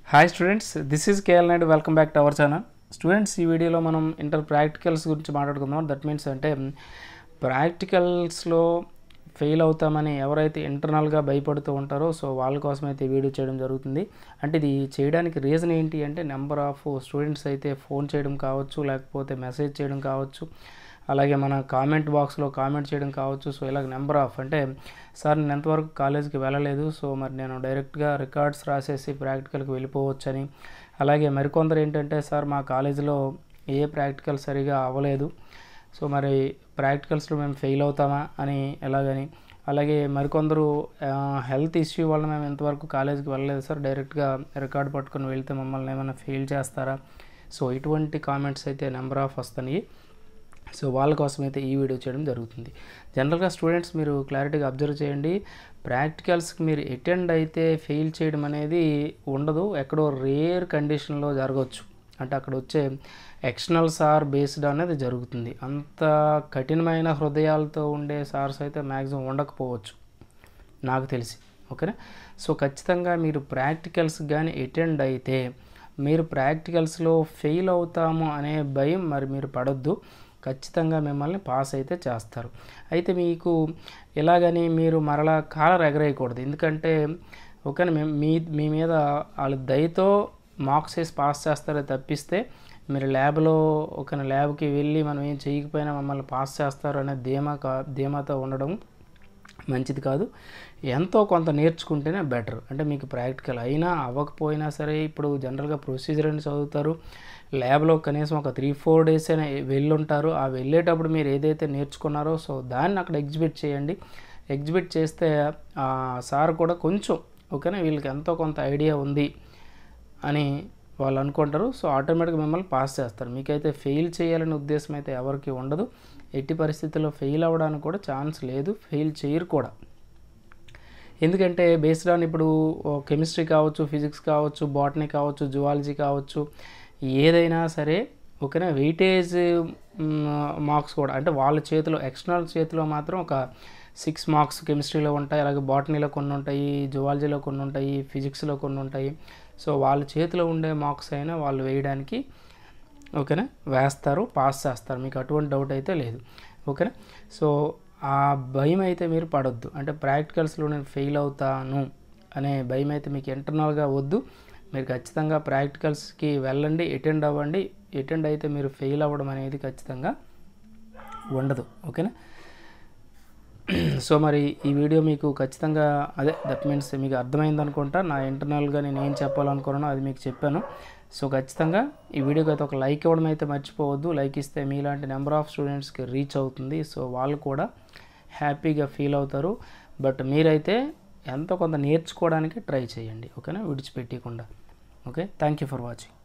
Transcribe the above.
hi students this is KL Naidu welcome back to our channel students ఈ వీడియోలో మనం inter practicals గురించి మాట్లాడుకుందాం దట్ మీన్స్ అంటే ప్రాక్టికల్స్లో ఫెయిల్ అవుతామని ఎవరైతే ఇంటర్నల్గా భయపడుతూ ఉంటారో సో వాళ్ళ కోసం అయితే ఈ వీడియో చేయడం జరుగుతుంది అంటే ఇది చేయడానికి రీజన్ ఏంటి అంటే నెంబర్ ఆఫ్ స్టూడెంట్స్ అయితే ఫోన్ చేయడం కావచ్చు లేకపోతే మెసేజ్ చేయడం కావచ్చు అలాగే మన కామెంట్ బాక్స్లో కామెంట్ చేయడం కావచ్చు సో ఇలాగ నెంబర్ ఆఫ్ అంటే సార్ నేను ఎంతవరకు కాలేజీకి వెళ్ళలేదు సో మరి నేను డైరెక్ట్గా రికార్డ్స్ రాసేసి ప్రాక్టికల్కి వెళ్ళిపోవచ్చని అలాగే మరికొందరు ఏంటంటే సార్ మా కాలేజీలో ఏ ప్రాక్టికల్ సరిగా అవ్వలేదు సో మరి ప్రాక్టికల్స్లో మేము ఫెయిల్ అవుతామా అని ఎలాగని అలాగే మరికొందరు హెల్త్ ఇష్యూ వల్ల మేము ఎంతవరకు కాలేజీకి వెళ్ళలేదు సార్ డైరెక్ట్గా రికార్డ్ పట్టుకొని వెళ్తే మమ్మల్ని ఏమైనా ఫెయిల్ చేస్తారా సో ఇటువంటి కామెంట్స్ అయితే నెంబర్ ఆఫ్ వస్తున్నాయి సో వాళ్ళ కోసం అయితే ఈ వీడియో చేయడం జరుగుతుంది జనరల్గా స్టూడెంట్స్ మీరు క్లారిటీగా అబ్జర్వ్ చేయండి ప్రాక్టికల్స్కి మీరు అటెండ్ అయితే ఫెయిల్ చేయడం అనేది ఉండదు ఎక్కడో రేర్ కండిషన్లో జరగవచ్చు అంటే అక్కడ వచ్చే ఎక్స్టర్నల్ సార్ బేస్డ్ అనేది జరుగుతుంది అంత కఠినమైన హృదయాలతో ఉండే సార్స్ అయితే మ్యాక్సిమం ఉండకపోవచ్చు నాకు తెలిసి ఓకేనా సో ఖచ్చితంగా మీరు ప్రాక్టికల్స్ కానీ అటెండ్ అయితే మీరు ప్రాక్టికల్స్లో ఫెయిల్ అవుతాము అనే భయం మరి మీరు పడొద్దు ఖచ్చితంగా మిమ్మల్ని పాస్ అయితే చేస్తారు అయితే మీకు ఎలాగని మీరు మరలా కాలర్ ఎగరేయకూడదు ఎందుకంటే ఓకేనా మీ మీ మీ మీద వాళ్ళ దయతో మార్క్స్ వేసి పాస్ చేస్తారో తప్పిస్తే మీరు ల్యాబ్లో ఒక ల్యాబ్కి వెళ్ళి మనం ఏం చేయకపోయినా మమ్మల్ని పాస్ చేస్తారు అనే ధీమా కా ధీమాతో ఉండడం మంచిది కాదు ఎంతో కొంత నేర్చుకుంటేనే బెటర్ అంటే మీకు ప్రాక్టికల్ అయినా అవ్వకపోయినా సరే ఇప్పుడు జనరల్గా ప్రొసీజర్ అని చదువుతారు ల్యాబ్లో కనీసం ఒక త్రీ ఫోర్ డేస్ అయినా వెళ్ళుంటారు ఆ వెళ్ళేటప్పుడు మీరు ఏదైతే నేర్చుకున్నారో సో దాన్ని అక్కడ ఎగ్జిబిట్ చేయండి ఎగ్జిబిట్ చేస్తే ఆ సార్ కూడా కొంచెం ఓకేనా వీళ్ళకి ఎంతో కొంత ఐడియా ఉంది అని వాళ్ళు అనుకుంటారు సో ఆటోమేటిక్గా మిమ్మల్ని పాస్ చేస్తారు మీకైతే ఫెయిల్ చేయాలనే ఉద్దేశం అయితే ఎవరికి ఉండదు ఎట్టి పరిస్థితుల్లో ఫెయిల్ అవ్వడానికి కూడా ఛాన్స్ లేదు ఫెయిల్ చేయరు కూడా ఎందుకంటే బేస్డ్ ఆన్ ఇప్పుడు కెమిస్ట్రీ కావచ్చు ఫిజిక్స్ కావచ్చు బాటనీ కావచ్చు జువాలజీ కావచ్చు ఏదైనా సరే ఓకేనా వెయిటేజ్ మార్క్స్ కూడా అంటే వాళ్ళ చేతిలో ఎక్స్టర్నల్ చేతిలో మాత్రం ఒక సిక్స్ మార్క్స్ కెమిస్ట్రీలో ఉంటాయి అలాగే బాటనీలో కొన్ని ఉంటాయి జువాలజీలో కొన్ని ఉంటాయి ఫిజిక్స్లో కొన్ని ఉంటాయి సో వాళ్ళ చేతిలో ఉండే మార్క్స్ అయినా వాళ్ళు వేయడానికి ఓకేనా వేస్తారు పాస్ చేస్తారు మీకు అటువంటి డౌట్ అయితే లేదు ఓకేనా సో ఆ భయం అయితే మీరు పడొద్దు అంటే ప్రాక్టికల్స్లో నేను ఫెయిల్ అవుతాను అనే భయం అయితే మీకు ఇంటర్నల్గా వద్దు మీరు ఖచ్చితంగా ప్రాక్టికల్స్కి వెళ్ళండి అటెండ్ అవ్వండి అటెండ్ అయితే మీరు ఫెయిల్ అవ్వడం అనేది ఖచ్చితంగా ఉండదు ఓకేనా సో మరి ఈ వీడియో మీకు ఖచ్చితంగా అదే దట్ మీన్స్ మీకు అర్థమైంది అనుకుంటా నా ఇంటర్నల్గా నేను ఏం చెప్పాలనుకున్నానో అది మీకు చెప్పాను సో ఖచ్చితంగా ఈ వీడియోకి అయితే ఒక లైక్ ఇవ్వడం అయితే మర్చిపోవద్దు లైక్ ఇస్తే మీలాంటి నెంబర్ ఆఫ్ స్టూడెంట్స్కి రీచ్ అవుతుంది సో వాళ్ళు కూడా హ్యాపీగా ఫీల్ అవుతారు బట్ మీరైతే ఎంతో కొంత నేర్చుకోవడానికి ట్రై చేయండి ఓకేనా విడిచిపెట్టకుండా okay thank you for watching